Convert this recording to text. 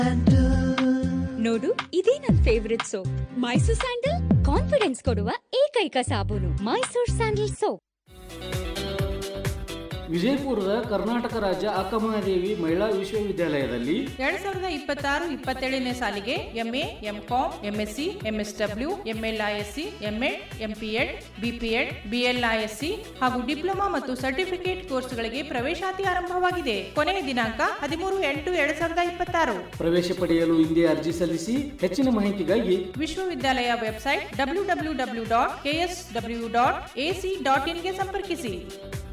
ನೋಡು ಇದೇ ನನ್ favourite soap Mysore sandal confidence ಕೊಡುವ ಏಕೈಕ ಸಾಬೂನು ಮೈಸೂರ್ ಸ್ಯಾಂಡಲ್ ಸೋಪ್ ವಿಜಯಪುರದ ಕರ್ನಾಟಕ ರಾಜ್ಯ ಅಕ್ಕಮಹಾದೇವಿ ಮಹಿಳಾ ವಿಶ್ವವಿದ್ಯಾಲಯದಲ್ಲಿ ಎರಡ್ ಸಾವಿರದ ಇಪ್ಪತ್ತಾರು ಇಪ್ಪತ್ತೇಳನೇ ಸಾಲಿಗೆ MA MCom MSc MSW MLISc MEd MPEd BPEd BLISc ಹಾಗೂ ಡಿಪ್ಲೊಮಾ ಮತ್ತು ಸರ್ಟಿಫಿಕೇಟ್ ಕೋರ್ಸ್ಗಳಿಗೆ ಪ್ರವೇಶಾತಿ ಆರಂಭವಾಗಿದೆ ಕೊನೆಯ ದಿನಾಂಕ ಹದಿಮೂರು ಎಂಟು ಎರಡ್ ಸಾವಿರದ ಇಪ್ಪತ್ತಾರು ಪ್ರವೇಶ ಪಡೆಯಲು ಹಿಂದೆ ಅರ್ಜಿ ಸಲ್ಲಿಸಿ ಹೆಚ್ಚಿನ ಮಾಹಿತಿಗಾಗಿ ವಿಶ್ವವಿದ್ಯಾಲಯ website W W W dot KS W dot AC dot ಇನ್ಗೆ ಸಂಪರ್ಕಿಸಿ